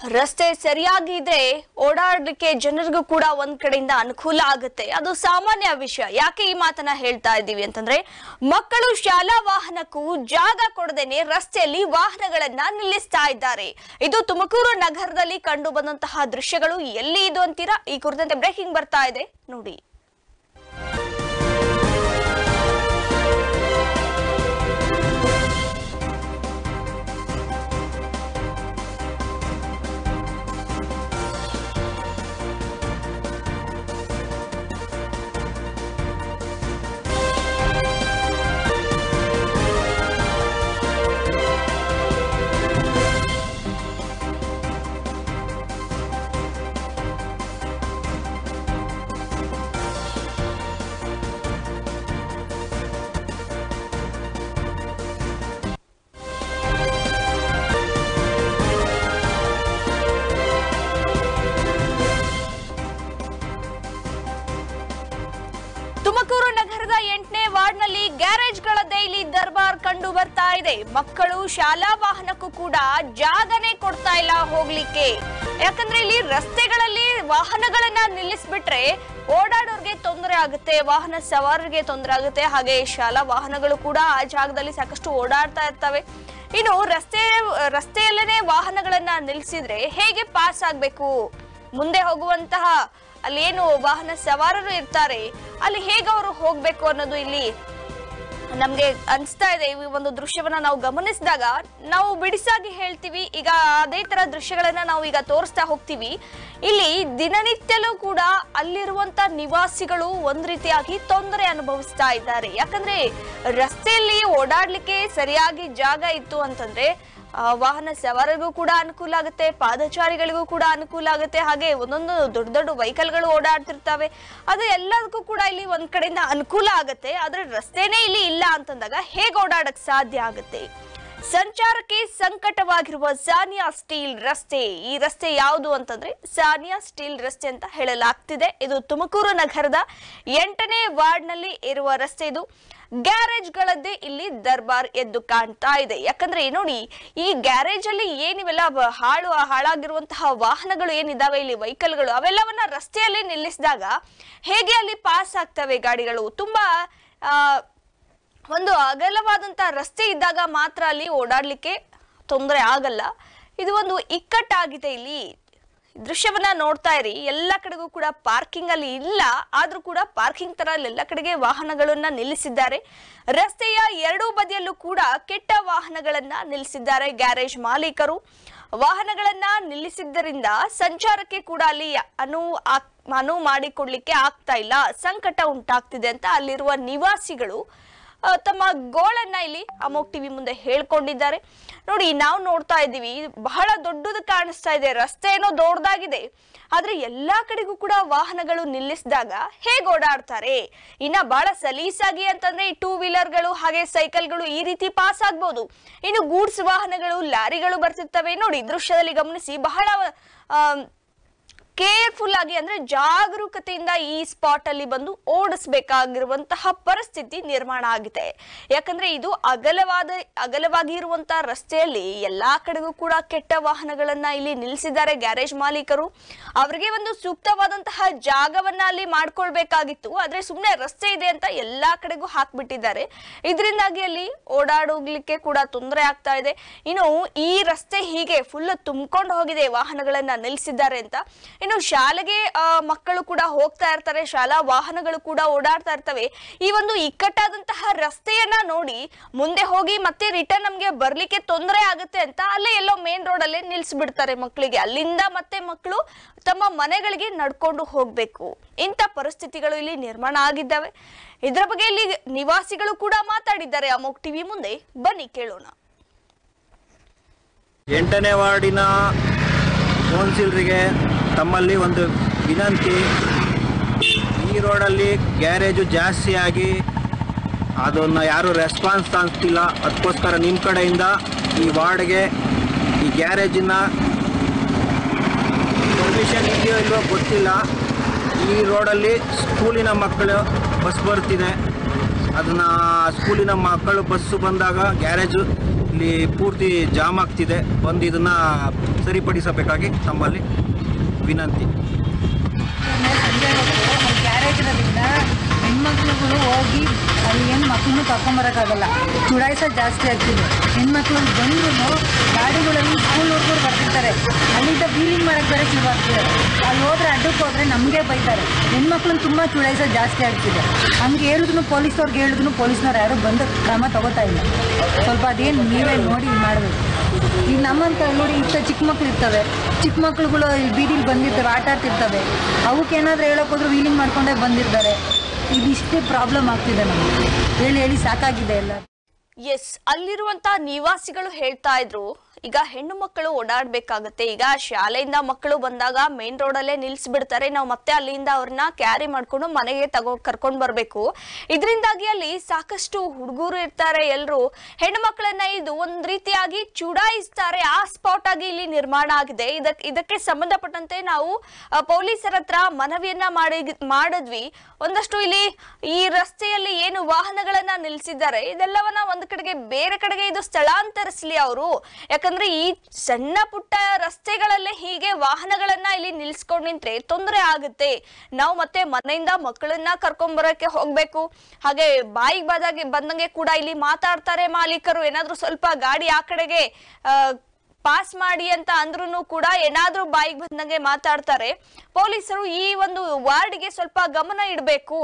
ರಸ್ತೆ ಸರಿಯಾಗಿ ಇದ್ರೆ ಓಡಾಡಲಿಕ್ಕೆ ಜನರಿಗೂ ಕೂಡ ಒಂದ್ ಕಡೆಯಿಂದ ಅನುಕೂಲ ಆಗುತ್ತೆ ಅದು ಸಾಮಾನ್ಯ ವಿಷಯ ಯಾಕೆ ಈ ಮಾತನ್ನ ಹೇಳ್ತಾ ಇದ್ದೀವಿ ಅಂತಂದ್ರೆ ಮಕ್ಕಳು ಶಾಲಾ ವಾಹನಕ್ಕೂ ಜಾಗ ಕೊಡದೇನೆ ರಸ್ತೆಯಲ್ಲಿ ವಾಹನಗಳನ್ನ ನಿಲ್ಲಿಸ್ತಾ ಇದ್ದಾರೆ ಇದು ತುಮಕೂರು ನಗರದಲ್ಲಿ ಕಂಡು ಬಂದಂತಹ ದೃಶ್ಯಗಳು ಎಲ್ಲಿ ಇದು ಅಂತೀರಾ ಈ ಕುರಿತಂತೆ ಬ್ರೇಕಿಂಗ್ ಬರ್ತಾ ಇದೆ ನೋಡಿ ತುಮಕೂರು ನಗರದ ಎಂಟನೇ ವಾರ್ಡ್ನಲ್ಲಿ ಗ್ಯಾರೇಜ್ಗಳದ್ದೇ ಇಲ್ಲಿ ದರ್ಬಾರ್ ಕಂಡು ಬರ್ತಾ ಇದೆ ಮಕ್ಕಳು ಶಾಲಾ ವಾಹನಕ್ಕೂ ಕೂಡ ಜಾಗನೇ ಕೊಡ್ತಾ ಇಲ್ಲ ಹೋಗ್ಲಿಕ್ಕೆ ಯಾಕಂದ್ರೆ ಇಲ್ಲಿ ರಸ್ತೆಗಳಲ್ಲಿ ವಾಹನಗಳನ್ನ ನಿಲ್ಲಿಸ್ಬಿಟ್ರೆ ಓಡಾಡೋರ್ಗೆ ತೊಂದರೆ ಆಗುತ್ತೆ ವಾಹನ ಸವಾರರಿಗೆ ತೊಂದರೆ ಆಗುತ್ತೆ ಹಾಗೆ ಶಾಲಾ ವಾಹನಗಳು ಕೂಡ ಆ ಜಾಗದಲ್ಲಿ ಸಾಕಷ್ಟು ಓಡಾಡ್ತಾ ಇರ್ತವೆ ಇನ್ನು ರಸ್ತೆ ರಸ್ತೆಯಲ್ಲೇನೆ ವಾಹನಗಳನ್ನ ನಿಲ್ಲಿಸಿದ್ರೆ ಹೇಗೆ ಪಾಸ್ ಆಗ್ಬೇಕು ಮುಂದೆ ಹೋಗುವಂತಹ ಅಲ್ಲಿ ಏನು ವಾಹನ ಸವಾರರು ಇರ್ತಾರೆ ಅಲ್ಲಿ ಹೇಗೆ ಅವರು ಹೋಗ್ಬೇಕು ಅನ್ನೋದು ಇಲ್ಲಿ ನಮ್ಗೆ ಅನ್ಸ್ತಾ ಇದೆ ಈ ಒಂದು ದೃಶ್ಯವನ್ನ ನಾವು ಗಮನಿಸಿದಾಗ ನಾವು ಬಿಡಿಸಾಗಿ ಹೇಳ್ತೀವಿ ಈಗ ಅದೇ ತರ ದೃಶ್ಯಗಳನ್ನ ನಾವು ಈಗ ತೋರಿಸ್ತಾ ಹೋಗ್ತೀವಿ ಇಲ್ಲಿ ದಿನನಿತ್ಯಲೂ ಕೂಡ ಅಲ್ಲಿರುವಂತ ನಿವಾಸಿಗಳು ಒಂದ್ ರೀತಿಯಾಗಿ ತೊಂದರೆ ಅನುಭವಿಸ್ತಾ ಇದ್ದಾರೆ ಯಾಕಂದ್ರೆ ರಸ್ತೆಯಲ್ಲಿ ಓಡಾಡ್ಲಿಕ್ಕೆ ಸರಿಯಾಗಿ ಜಾಗ ಇತ್ತು ಅಂತಂದ್ರೆ ಆ, ವಾಹನ ಸವಾರರಿಗೂ ಕೂಡ ಅನುಕೂಲ ಆಗುತ್ತೆ ಪಾದಚಾರಿಗಳಿಗೂ ಕೂಡ ಅನುಕೂಲ ಆಗುತ್ತೆ ಹಾಗೆ ಒಂದೊಂದು ದೊಡ್ಡ ದೊಡ್ಡ ವೆಹಿಕಲ್ಗಳು ಓಡಾಡ್ತಿರ್ತವೆ ಅದು ಎಲ್ಲದಕ್ಕೂ ಕೂಡ ಇಲ್ಲಿ ಒಂದ್ ಕಡೆಯಿಂದ ಅನುಕೂಲ ಆಗುತ್ತೆ ಆದ್ರೆ ರಸ್ತೆನೇ ಇಲ್ಲಿ ಇಲ್ಲ ಅಂತಂದಾಗ ಹೇಗೆ ಓಡಾಡಕ್ ಸಾಧ್ಯ ಆಗುತ್ತೆ ಸಂಚಾರಕ್ಕೆ ಸಂಕಟವಾಗಿರುವ ಸಾನಿಯಾ ಸ್ಟೀಲ್ ರಸ್ತೆ ಈ ರಸ್ತೆ ಯಾವುದು ಅಂತಂದ್ರೆ ಸಾನಿಯಾ ಸ್ಟೀಲ್ ರಸ್ತೆ ಅಂತ ಹೇಳಲಾಗ್ತಿದೆ ಇದು ತುಮಕೂರು ನಗರದ ಎಂಟನೇ ವಾರ್ಡ್ನಲ್ಲಿ ಇರುವ ರಸ್ತೆ ಇದು ಗ್ಯಾರೇಜ್ಗಳದ್ದೇ ಇಲ್ಲಿ ದರ್ಬಾರ್ ಎದ್ದು ಕಾಣ್ತಾ ಇದೆ ಯಾಕಂದ್ರೆ ನೋಡಿ ಈ ಗ್ಯಾರೇಜ್ ಅಲ್ಲಿ ಏನಿವೆಲ್ಲ ಬ- ಹಾಳು ಹಾಳಾಗಿರುವಂತಹ ವಾಹನಗಳು ಏನಿದಾವೆ ಇಲ್ಲಿ ವೆಹಿಕಲ್ಗಳು ಅವೆಲ್ಲವನ್ನ ರಸ್ತೆಯಲ್ಲಿ ನಿಲ್ಲಿಸಿದಾಗ ಹೇಗೆ ಅಲ್ಲಿ ಪಾಸ್ ಆಗ್ತವೆ ಗಾಡಿಗಳು ತುಂಬಾ ಆ, ಒಂದು ಅಗಲವಾದಂತಹ ರಸ್ತೆ ಇದ್ದಾಗ ಮಾತ್ರ ಅಲ್ಲಿ ಓಡಾಡ್ಲಿಕ್ಕೆ ತೊಂದರೆ ಆಗಲ್ಲ ಇದು ಒಂದು ಇಕ್ಕಟ್ಟಾಗಿದೆ ಇಲ್ಲಿ ದೃಶ್ಯವನ್ನ ನೋಡ್ತಾ ಇರಿ ಎಲ್ಲ ಕಡೆಗೂ ಕೂಡ ಪಾರ್ಕಿಂಗ್ ಅಲ್ಲಿ ಇಲ್ಲ ಆದ್ರೂ ಕೂಡ ಪಾರ್ಕಿಂಗ್ ತರ ಎಲ್ಲ ಕಡೆಗೆ ವಾಹನಗಳನ್ನ ನಿಲ್ಲಿಸಿದ್ದಾರೆ ರಸ್ತೆಯ ಎರಡೂ ಬದಿಯಲ್ಲೂ ಕೂಡ ಕೆಟ್ಟ ವಾಹನಗಳನ್ನ ನಿಲ್ಲಿಸಿದ್ದಾರೆ ಗ್ಯಾರೇಜ್ ಮಾಲೀಕರು ವಾಹನಗಳನ್ನ ನಿಲ್ಲಿಸಿದ್ದರಿಂದ ಸಂಚಾರಕ್ಕೆ ಕೂಡ ಅಲ್ಲಿ ಅನುವು ಆಗ್- ಅನುವು ಮಾಡಿಕೊಡ್ಲಿಕ್ಕೆ ಆಗ್ತಾ ಇಲ್ಲ ಸಂಕಟ ಉಂಟಾಗ್ತಿದೆ ಅಂತ ಅಲ್ಲಿರುವ ನಿವಾಸಿಗಳು ಆ, ತಮ್ಮ ಗೋಳನ್ನ ಇಲ್ಲಿ ಅಮೋಕ್ ಟಿವಿ ಮುಂದೆ ಹೇಳ್ಕೊಂಡಿದ್ದಾರೆ ನೋಡಿ ನಾವು ನೋಡ್ತಾ ಇದ್ದೀವಿ ಬಹಳ ದೊಡ್ಡದು ಕಾಣಿಸ್ತಾ ಇದೆ ರಸ್ತೆ ಏನೋ ದೊಡ್ಡದಾಗಿದೆ ಆದ್ರೆ ಎಲ್ಲಾ ಕಡೆಗೂ ಕೂಡ ವಾಹನಗಳು ನಿಲ್ಲಿಸಿದಾಗ ಹೇಗೆ ಓಡಾಡ್ತಾರೆ ಇನ್ನ ಬಹಳ ಸಲೀಸಾಗಿ ಅಂತಂದ್ರೆ ಈ ಟೂ ವೀಲರ್ಗಳು ಹಾಗೆ ಸೈಕಲ್ಗಳು ಈ ರೀತಿ ಪಾಸ್ ಆಗ್ಬೋದು ಇನ್ನು ಗೂಡ್ಸ್ ವಾಹನಗಳು ಲಾರಿಗಳು ಬರ್ತಿರ್ತವೆ ನೋಡಿ ದೃಶ್ಯದಲ್ಲಿ ಗಮನಿಸಿ ಬಹಳ ಆ, ಕೇರ್ಫುಲ್ ಆಗಿ ಅಂದ್ರೆ ಜಾಗರೂಕತೆಯಿಂದ ಈ ಸ್ಪಾಟ್ ಅಲ್ಲಿ ಬಂದು ಓಡಿಸ್ಬೇಕಾಗಿರುವಂತಹ ಪರಿಸ್ಥಿತಿ ನಿರ್ಮಾಣ ಆಗಿದೆ ಯಾಕಂದ್ರೆ ಇದು ಅಗಲವಾದ ಅಗಲವಾಗಿ ಇರುವಂತಹ ರಸ್ತೆಯಲ್ಲಿ ಎಲ್ಲಾ ಕಡೆಗೂ ಕೂಡ ಕೆಟ್ಟ ವಾಹನಗಳನ್ನ ಇಲ್ಲಿ ನಿಲ್ಲಿಸಿದ್ದಾರೆ ಗ್ಯಾರೇಜ್ ಮಾಲೀಕರು ಅವರಿಗೆ ಒಂದು ಸೂಕ್ತವಾದಂತಹ ಜಾಗವನ್ನ ಅಲ್ಲಿ ಮಾಡ್ಕೊಳ್ಬೇಕಾಗಿತ್ತು ಆದ್ರೆ ಸುಮ್ಮನೆ ರಸ್ತೆ ಇದೆ ಅಂತ ಎಲ್ಲಾ ಕಡೆಗೂ ಹಾಕ್ಬಿಟ್ಟಿದ್ದಾರೆ ಇದರಿಂದಾಗಿ ಅಲ್ಲಿ ಓಡಾಡೋಗ್ಲಿಕ್ಕೆ ಕೂಡ ತೊಂದರೆ ಆಗ್ತಾ ಇದೆ ಇನ್ನು ಈ ರಸ್ತೆ ಹೀಗೆ ಫುಲ್ ತುಂಬಿಕೊಂಡು ಹೋಗಿದೆ ವಾಹನಗಳನ್ನ ನಿಲ್ಲಿಸಿದ್ದಾರೆ ಅಂತ ಇನ್ನು ಶಾಲೆಗೆ ಆ, ಮಕ್ಕಳು ಕೂಡ ಹೋಗ್ತಾ ಇರ್ತಾರೆ ಶಾಲಾ ವಾಹನಗಳು ಕೂಡ ಓಡಾಡ್ತಾ ಇರ್ತವೆ ಈ ಒಂದು ಇಕ್ಕಟ್ಟಾದಂತಹ ರಸ್ತೆಯನ್ನ ನೋಡಿ ಮುಂದೆ ಹೋಗಿ ಮತ್ತೆ ರಿಟರ್ನ್ ನಮ್ಗೆ ಬರ್ಲಿಕ್ಕೆ ತೊಂದರೆ ಆಗುತ್ತೆ ಅಂತ ಅಲ್ಲೇ ಎಲ್ಲೋ ಮೇನ್ ರೋಡ್ ಅಲ್ಲೇ ನಿಲ್ಸ್ಬಿಡ್ತಾರೆ ಮಕ್ಕಳಿಗೆ ಅಲ್ಲಿಂದ ಮತ್ತೆ ಮಕ್ಕಳು ತಮ್ಮ ಮನೆಗಳಿಗೆ ನಡ್ಕೊಂಡು ಹೋಗ್ಬೇಕು ಇಂಥ ಪರಿಸ್ಥಿತಿಗಳು ಇಲ್ಲಿ ನಿರ್ಮಾಣ ಆಗಿದ್ದಾವೆ ಇದರ ಬಗ್ಗೆ ಇಲ್ಲಿ ನಿವಾಸಿಗಳು ಕೂಡ ಮಾತಾಡಿದ್ದಾರೆ ಅಮೋಕ್ ಟಿವಿ ಮುಂದೆ ಬನ್ನಿ ಕೇಳೋಣ ಎಂಟನೇ ವಾರ್ಡಿನ ಕೌನ್ಸಿಲರಿಗೆ ತಮ್ಮಲ್ಲಿ ಒಂದು ವಿನಂತಿ ಈ ರೋಡಲ್ಲಿ ಗ್ಯಾರೇಜು ಜಾಸ್ತಿ ಆಗಿ ಅದನ್ನು ಯಾರು ರೆಸ್ಪಾನ್ಸ್ ತಾಂತಿಲ್ಲ ಅದಕ್ಕೋಸ್ಕರ ನಿಮ್ಮ ಕಡೆಯಿಂದ ಈ ವಾರ್ಡ್ಗೆ ಈ ಗ್ಯಾರೇಜಿನ ಪರ್ಮಿಷನ್ ಇದೆಯೋ ಇಲ್ವೋ ಗೊತ್ತಿಲ್ಲ ಈ ರೋಡಲ್ಲಿ ಸ್ಕೂಲಿನ ಮಕ್ಕಳು ಬಸ್ ಬರ್ತಿದೆ ಅದನ್ನು ಸ್ಕೂಲಿನ ಮಕ್ಕಳು ಬಸ್ಸು ಬಂದಾಗ ಗ್ಯಾರೇಜು ಇಲ್ಲಿ ಪೂರ್ತಿ ಜಾಮ್ ಆಗ್ತಿದೆ ಬಂದು ಇದನ್ನು ಸರಿಪಡಿಸಬೇಕಾಗಿ ತಮ್ಮಲ್ಲಿ ವಿನಂತಿ ಸಂಜೆ ಹೊತ್ತು ಅಲ್ಲಿ ಗ್ಯಾರೇಜ್ ಇರೋದ್ರಿಂದ ಹೆಣ್ಮಕ್ಳುಗಳು ಹೋಗಿ ಅಲ್ಲಿ ಏನು ಮಕ್ಕಳನ್ನು ಕರ್ಕೊಂಬರೋಕ್ಕಾಗಲ್ಲ ಚುಡಾಯಿಸ ಜಾಸ್ತಿ ಆಗ್ತಿದೆ ಹೆಣ್ಮಕ್ಳು ಬಂದ್ರೂ ಗಾಡಿಗಳಲ್ಲಿ ಸ್ಕೂಲ್ ಹುಡುಗರು ಬರ್ತಿರ್ತಾರೆ ಅಲ್ಲಿಂದ ವೀಲಿಂಗ್ ಮಾಡಕ್ಕೆ ಬೇರೆ ಶುರು ಆಗ್ತಿದೆ ಅಲ್ಲಿ ಹೋದ್ರೆ ಅಡ್ಡಕ್ಕೆ ಹೋದ್ರೆ ನಮಗೆ ಬೈತಾರೆ ಹೆಣ್ಮಕ್ಳನ್ನ ತುಂಬ ಚುಡಾಯಿಸ ಜಾಸ್ತಿ ಆಗ್ತಿದೆ ಹಂಗೆ ಹೇಳಿದ್ರು ಪೊಲೀಸವ್ರಿಗೆ ಹೇಳಿದ್ರು ಪೊಲೀಸ್ನವ್ರು ಯಾರು ಬಂದು ಕ್ರಮ ತಗೋತಾ ಇಲ್ಲ ಸ್ವಲ್ಪ ಅದೇನು ನೀವೇ ನೋಡಿ ಮಾಡಬೇಕು ಈಗ ನಮ್ಮಂತ ನೋಡಿ ಇಷ್ಟ ಚಿಕ್ಕ ಮಕ್ಳು ಇರ್ತವೆ ಚಿಕ್ಕ ಮಕ್ಳುಗಳು ಬೀದಿಲಿ ಬಂದಿರ್ತವೆ ಆಟ ಆಡ್ತಿರ್ತವೆ ಅವಕ್ಕೇನಾದ್ರೂ ಹೇಳಕ್ ಹೋದ್ರು ವೀಲಿಂಗ್ ಮಾಡ್ಕೊಂಡೇ ಬಂದಿರ್ತಾರೆ ಇದಿಷ್ಟೇ ಪ್ರಾಬ್ಲಮ್ ಆಗ್ತಿದೆ ನಮಗೆ ಹೇಳಿ ಹೇಳಿ ಸಾಕಾಗಿದೆ ಎಲ್ಲ ಎಸ್ ಅಲ್ಲಿರುವಂತ ನಿವಾಸಿಗಳು ಹೇಳ್ತಾ ಇದ್ರು ಈಗ ಹೆಣ್ಣು ಮಕ್ಕಳು ಓಡಾಡ್ಬೇಕಾಗತ್ತೆ ಈಗ ಶಾಲೆಯಿಂದ ಮಕ್ಕಳು ಬಂದಾಗ ಮೇನ್ ರೋಡಲ್ಲೇ ನಿಲ್ಸ್ಬಿಡ್ತಾರೆ ನಾವು ಮತ್ತೆ ಅಲ್ಲಿಂದ ಅವ್ರನ್ನ ಕ್ಯಾರಿ ಮಾಡ್ಕೊಂಡು ಮನೆಗೆ ತಗೋ ಕರ್ಕೊಂಡ್ ಬರ್ಬೇಕು ಇದರಿಂದಾಗಿ ಅಲ್ಲಿ ಸಾಕಷ್ಟು ಹುಡುಗರು ಇರ್ತಾರೆ ಎಲ್ರು ಹೆಣ್ಣು ಮಕ್ಕಳನ್ನ ಇದು ಒಂದ್ ರೀತಿಯಾಗಿ ಚುಡಾಯಿಸ್ತಾರೆ ಆ ಸ್ಪಾಟ್ ಆಗಿ ಇಲ್ಲಿ ನಿರ್ಮಾಣ ಆಗಿದೆ ಇದಕ್ಕೆ ಇದಕ್ಕೆ ಸಂಬಂಧಪಟ್ಟಂತೆ ನಾವು ಆ, ಪೊಲೀಸರ ಹತ್ರ ಮನವಿಯನ್ನ ಮಾಡಿ ಮಾಡಿದ್ವಿ ಒಂದಷ್ಟು ಇಲ್ಲಿ ಈ ರಸ್ತೆಯಲ್ಲಿ ಏನು ವಾಹನಗಳನ್ನ ನಿಲ್ಸಿದ್ದಾರೆ ಇದೆಲ್ಲವನ್ನ ಒಂದ್ ಕಡೆಗೆ ಬೇರೆ ಕಡೆಗೆ ಇದು ಸ್ಥಳಾಂತರಿಸ್ಲಿ ಅವರು ಯಾಕಂದ್ರೆ ಈ ಸಣ್ಣ ಪುಟ್ಟ ರಸ್ತೆಗಳಲ್ಲೇ ಹೀಗೆ ವಾಹನಗಳನ್ನ ಇಲ್ಲಿ ನಿಲ್ಸ್ಕೊಂಡ್ ನಿಂತ್ರೆ ತೊಂದರೆ ಆಗುತ್ತೆ ನಾವು ಮತ್ತೆ ಮನೆಯಿಂದ ಮಕ್ಕಳನ್ನ ಕರ್ಕೊಂಡ್ ಬರಕ್ಕೆ ಹೋಗ್ಬೇಕು ಹಾಗೆ ಬಾಯಿಗೆ ಬಂದಾಗೆ ಬಂದಂಗೆ ಕೂಡ ಇಲ್ಲಿ ಮಾತಾಡ್ತಾರೆ ಮಾಲೀಕರು ಏನಾದ್ರೂ ಸ್ವಲ್ಪ ಗಾಡಿ ಆ ಕಡೆಗೆ ಆ, ಪಾಸ್ ಮಾಡಿ ಅಂತ ಅಂದ್ರೂ ಕೂಡ ಏನಾದ್ರೂ ಬಾಯಿಗೆ ಬಂದಂಗೆ ಮಾತಾಡ್ತಾರೆ ಪೊಲೀಸರು ಈ ಒಂದು ವಾರ್ಡ್ಗೆ ಸ್ವಲ್ಪ ಗಮನ ಇಡಬೇಕು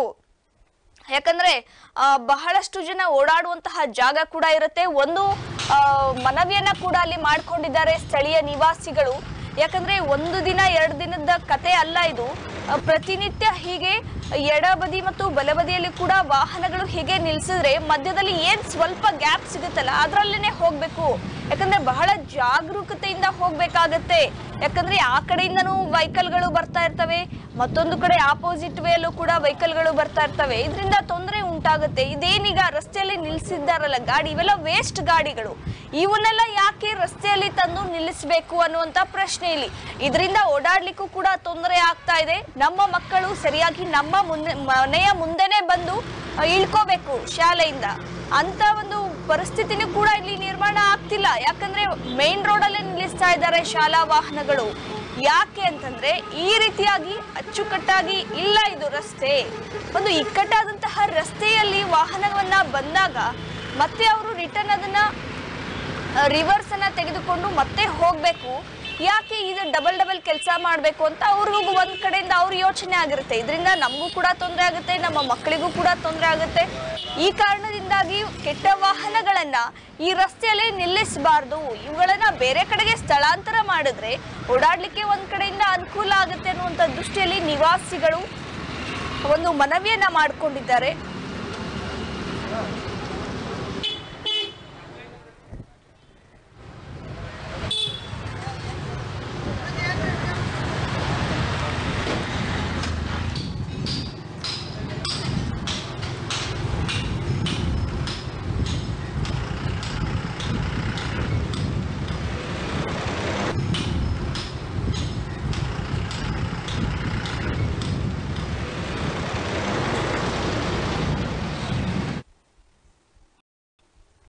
ಯಾಕಂದ್ರೆ ಆ, ಬಹಳಷ್ಟು ಜನ ಓಡಾಡುವಂತಹ ಜಾಗ ಕೂಡ ಇರುತ್ತೆ ಒಂದು ಆ, ಮನವಿಯನ್ನ ಕೂಡ ಅಲ್ಲಿ ಮಾಡ್ಕೊಂಡಿದ್ದಾರೆ ಸ್ಥಳೀಯ ನಿವಾಸಿಗಳು ಯಾಕಂದ್ರೆ ಒಂದು ದಿನ ಎರಡು ದಿನದ ಕತೆ ಅಲ್ಲ ಇದು ಆ, ಪ್ರತಿನಿತ್ಯ ಹೀಗೆ ಎಡಬದಿ ಮತ್ತು ಬಲಬದಿಯಲ್ಲಿ ಕೂಡ ವಾಹನಗಳು ಹೀಗೆ ನಿಲ್ಸಿದ್ರೆ ಮಧ್ಯದಲ್ಲಿ ಏನ್ ಸ್ವಲ್ಪ ಗ್ಯಾಪ್ ಸಿಗುತ್ತಲ್ಲ ಅದ್ರಲ್ಲೇನೆ ಹೋಗ್ಬೇಕು ಯಾಕಂದ್ರೆ ಬಹಳ ಜಾಗರೂಕತೆಯಿಂದ ಹೋಗ್ಬೇಕಾಗತ್ತೆ ಯಾಕಂದ್ರೆ ಆ ಕಡೆಯಿಂದನೂ ವೆಹಿಕಲ್ಗಳು ಬರ್ತಾ ಇರ್ತವೆ ಮತ್ತೊಂದು ಕಡೆ ಆಪೋಸಿಟ್ ವೇಲೂ ಕೂಡ ವೆಹಿಕಲ್ಗಳು ಬರ್ತಾ ಇರ್ತವೆ ಇದರಿಂದ ತೊಂದರೆ ಉಂಟಾಗುತ್ತೆ ಇದೇನೀಗ ರಸ್ತೆಯಲ್ಲಿ ನಿಲ್ಸಿದ್ದಾರಲ್ಲ ಗಾಡಿ ಇವೆಲ್ಲ ವೇಸ್ಟ್ ಗಾಡಿಗಳು ಇವನ್ನೆಲ್ಲ ಯಾಕೆ ರಸ್ತೆಯಲ್ಲಿ ತಂದು ನಿಲ್ಲಿಸಬೇಕು ಅನ್ನುವಂತ ಪ್ರಶ್ನೆ ಇಲ್ಲಿ ಇದರಿಂದ ಓಡಾಡ್ಲಿಕ್ಕೂ ಕೂಡ ತೊಂದರೆ ಆಗ್ತಾ ಇದೆ ನಮ್ಮ ಮಕ್ಕಳು ಸರಿಯಾಗಿ ನಮ್ಮ ಮುಂದೆ ಮನೆಯ ಮುಂದೆನೆ ಬಂದು ಆ, ಇಳ್ಕೋಬೇಕು ಶಾಲೆಯಿಂದ ಅಂತ ಒಂದು ಪರಿಸ್ಥಿತಿನೂ ಕೂಡ ಇಲ್ಲಿ ನಿರ್ಮಾಣ ಆಗ್ತಿಲ್ಲ ಯಾಕಂದ್ರೆ ಮೇನ್ ರೋಡಲ್ಲೇ ನಿಲ್ಲಿಸ್ತಾ ಇದ್ದಾರೆ ಶಾಲಾ ವಾಹನಗಳು ಯಾಕೆ ಅಂತಂದ್ರೆ ಈ ರೀತಿಯಾಗಿ ಅಚ್ಚುಕಟ್ಟಾಗಿ ಇಲ್ಲ ಇದು ರಸ್ತೆ ಒಂದು ಇಕ್ಕಟ್ಟಾದಂತಹ ರಸ್ತೆಯಲ್ಲಿ ವಾಹನವನ್ನ ಬಂದಾಗ ಮತ್ತೆ ಅವರು ರಿಟರ್ನ್ ಅದನ್ನ ರಿವರ್ಸ್ ಅನ್ನ ತೆಗೆದುಕೊಂಡು ಮತ್ತೆ ಹೋಗ್ಬೇಕು ಯಾಕೆ ಇದು ಡಬಲ್ ಡಬಲ್ ಕೆಲಸ ಮಾಡಬೇಕು ಅಂತ ಅವ್ರಿಗೂ ಒಂದ್ ಕಡೆಯಿಂದ ಅವ್ರ ಯೋಚನೆ ಆಗಿರುತ್ತೆ ಇದರಿಂದ ನಮಗೂ ಕೂಡ ತೊಂದರೆ ಆಗುತ್ತೆ ನಮ್ಮ ಮಕ್ಕಳಿಗೂ ಕೂಡ ತೊಂದರೆ ಆಗುತ್ತೆ ಈ ಕಾರಣದಿಂದಾಗಿ ಕೆಟ್ಟ ವಾಹನಗಳನ್ನ ಈ ರಸ್ತೆಯಲ್ಲಿ ನಿಲ್ಲಿಸಬಾರ್ದು ಇವುಗಳನ್ನ ಬೇರೆ ಕಡೆಗೆ ಸ್ಥಳಾಂತರ ಮಾಡಿದ್ರೆ ಓಡಾಡ್ಲಿಕ್ಕೆ ಒಂದ್ ಕಡೆಯಿಂದ ಅನುಕೂಲ ಆಗುತ್ತೆ ಅನ್ನುವಂಥ ದೃಷ್ಟಿಯಲ್ಲಿ ನಿವಾಸಿಗಳು ಒಂದು ಮನವಿಯನ್ನ ಮಾಡ್ಕೊಂಡಿದ್ದಾರೆ